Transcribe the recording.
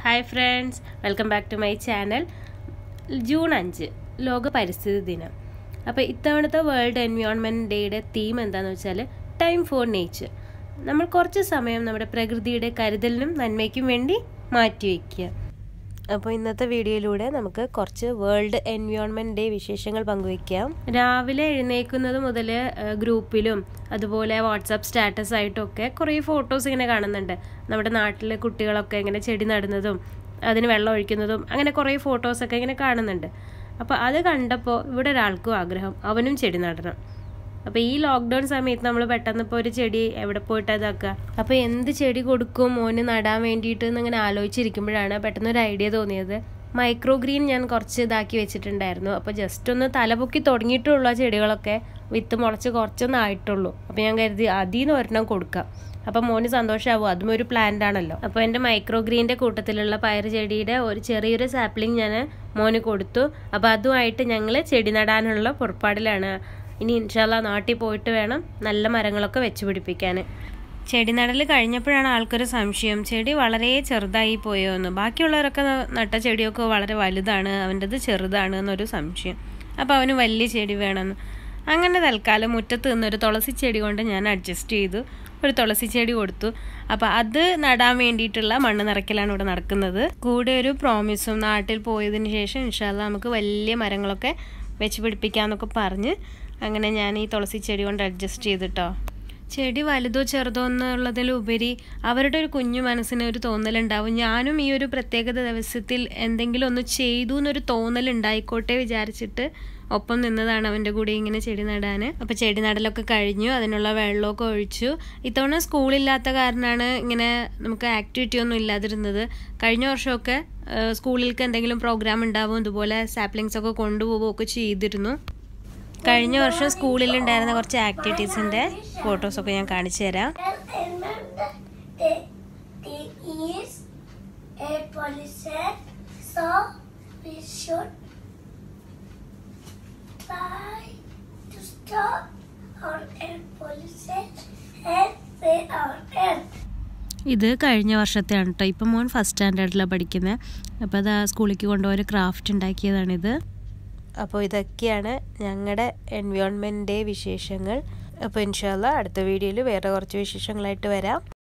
Hi friends welcome back to my channel June അഞ്ച് ലോക പരിസ്ഥിതി ദിനം അപ്പോൾ ഇത്തവണത്തെ വേൾഡ് എൻവയോൺമെൻറ്റ് ഡേയുടെ തീം എന്താണെന്ന് വെച്ചാൽ ടൈം ഫോർ നേച്ചർ നമ്മൾ കുറച്ച് സമയം നമ്മുടെ പ്രകൃതിയുടെ കരുതലിനും നന്മയ്ക്കും വേണ്ടി മാറ്റിവെക്കുക അപ്പോൾ ഇന്നത്തെ വീഡിയോയിലൂടെ നമുക്ക് കുറച്ച് വേൾഡ് എൻവയോൺമെൻറ്റ് ഡേ വിശേഷങ്ങൾ പങ്കുവയ്ക്കാം രാവിലെ എഴുന്നേക്കുന്നത് മുതൽ ഗ്രൂപ്പിലും അതുപോലെ വാട്സാപ്പ് സ്റ്റാറ്റസ് ആയിട്ടൊക്കെ കുറേ ഫോട്ടോസ് ഇങ്ങനെ കാണുന്നുണ്ട് നമ്മുടെ നാട്ടിലെ കുട്ടികളൊക്കെ ഇങ്ങനെ ചെടി നടുന്നതും അതിന് വെള്ളം ഒഴിക്കുന്നതും അങ്ങനെ കുറേ ഫോട്ടോസൊക്കെ ഇങ്ങനെ കാണുന്നുണ്ട് അപ്പോൾ അത് കണ്ടപ്പോൾ ഇവിടെ ഒരാൾക്കും ആഗ്രഹം അവനും ചെടി നടണം അപ്പോൾ ഈ ലോക്ക്ഡൗൺ സമയത്ത് നമ്മൾ പെട്ടെന്ന് ഇപ്പോൾ ഒരു ചെടി എവിടെ പോയിട്ട് ഇതാക്കുക അപ്പോൾ എന്ത് ചെടി കൊടുക്കും മോന് നടാൻ വേണ്ടിയിട്ട് എന്നിങ്ങനെ ആലോചിച്ചിരിക്കുമ്പോഴാണ് പെട്ടെന്ന് ഒരു ഐഡിയ തോന്നിയത് മൈക്രോ ഗ്രീൻ ഞാൻ കുറച്ച് ഇതാക്കി വെച്ചിട്ടുണ്ടായിരുന്നു അപ്പോൾ ജസ്റ്റ് ഒന്ന് തലപൊക്കി തുടങ്ങിയിട്ടുള്ള ചെടികളൊക്കെ വിത്ത് മുളച്ച് കുറച്ചൊന്നും ആയിട്ടുള്ളൂ അപ്പോൾ ഞാൻ കരുതി അതിൽ നിന്ന് ഒരെണ്ണം കൊടുക്കാം അപ്പം മോന് സന്തോഷമാവും അതും ഒരു പ്ലാന്റ് ആണല്ലോ അപ്പോൾ എൻ്റെ മൈക്രോ ഗ്രീൻ്റെ കൂട്ടത്തിലുള്ള പയർ ചെടിയുടെ ഒരു ചെറിയൊരു സാപ്ലിംഗ് ഞാൻ മോന് കൊടുത്തു അപ്പോൾ അതുമായിട്ട് ഞങ്ങൾ ചെടി നടാനുള്ള പുറപ്പാടിലാണ് ഇനി ഇൻഷാല്ല നാട്ടിൽ പോയിട്ട് വേണം നല്ല മരങ്ങളൊക്കെ വെച്ച് പിടിപ്പിക്കാൻ ചെടി നടൽ കഴിഞ്ഞപ്പോഴാണ് ആൾക്കൊരു സംശയം ചെടി വളരെ ചെറുതായി പോയോ എന്ന് ബാക്കിയുള്ളവരൊക്കെ നട്ട ചെടിയൊക്കെ വളരെ വലുതാണ് അവൻ്റെത് ചെറുതാണ് എന്നൊരു സംശയം അപ്പോൾ അവന് വലിയ ചെടി വേണമെന്ന് അങ്ങനെ തൽക്കാലം മുറ്റത്ത് നിന്നൊരു തുളസി ചെടി കൊണ്ട് ഞാൻ അഡ്ജസ്റ്റ് ചെയ്തു ഒരു തുളസി ചെടി കൊടുത്തു അപ്പോൾ അത് നടാൻ വേണ്ടിയിട്ടുള്ള മണ്ണ് നിറയ്ക്കലാണ് ഇവിടെ നടക്കുന്നത് കൂടെ ഒരു പ്രോമിസും നാട്ടിൽ പോയതിന് ശേഷം ഇൻഷാല്ല നമുക്ക് വലിയ മരങ്ങളൊക്കെ വെച്ച് പിടിപ്പിക്കാമെന്നൊക്കെ പറഞ്ഞ് അങ്ങനെ ഞാൻ ഈ തുളസി ചെടി കൊണ്ട് അഡ്ജസ്റ്റ് ചെയ്തിട്ടോ ചെടി വലുതോ ചെറുതോ എന്നുള്ളതിലുപരി അവരുടെ ഒരു കുഞ്ഞു മനസ്സിന് ഒരു തോന്നലുണ്ടാവും ഞാനും ഈ ഒരു പ്രത്യേക ദിവസത്തിൽ എന്തെങ്കിലും ഒന്ന് ചെയ്തു എന്നൊരു തോന്നലുണ്ടായിക്കോട്ടെ വിചാരിച്ചിട്ട് ഒപ്പം നിന്നതാണ് അവൻ്റെ കൂടെ ഇങ്ങനെ ചെടി നടാൻ അപ്പോൾ ചെടി നടലൊക്കെ കഴിഞ്ഞു അതിനുള്ള വെള്ളമൊക്കെ ഒഴിച്ചു ഇത്തവണ സ്കൂളില്ലാത്ത കാരണമാണ് ഇങ്ങനെ നമുക്ക് ആക്ടിവിറ്റി ഒന്നും ഇല്ലാതിരുന്നത് കഴിഞ്ഞ വർഷമൊക്കെ സ്കൂളിലേക്ക് എന്തെങ്കിലും പ്രോഗ്രാം ഉണ്ടാവും ഇതുപോലെ സാപ്ലിങ്സ് ഒക്കെ കൊണ്ടുപോവുകയൊക്കെ ചെയ്തിരുന്നു കഴിഞ്ഞ വർഷം സ്കൂളിൽ ഉണ്ടായിരുന്ന കുറച്ച് ആക്ടിവിറ്റീസിൻ്റെ ഫോട്ടോസൊക്കെ ഞാൻ കാണിച്ചു തരാം So we should try to stop our air pollution and save our earth. ഇത് കഴിഞ്ഞ വർഷത്തെയാണ് കേട്ടോ ഇപ്പം മോൻ ഫസ്റ്റ് സ്റ്റാൻഡേർഡിലാണ് പഠിക്കുന്നത് അപ്പോൾ അത് സ്കൂളിലേക്ക് കൊണ്ടുപോയി ഒരു ക്രാഫ്റ്റ് ഉണ്ടാക്കിയതാണിത് അപ്പോൾ ഇതൊക്കെയാണ് ഞങ്ങളുടെ എൻവയോൺമെൻറ്റ് ഡേ വിശേഷങ്ങൾ അപ്പോൾ ഇൻഷാല്ല അടുത്ത വീഡിയോയിൽ വേറെ കുറച്ച് വിശേഷങ്ങളായിട്ട് വരാം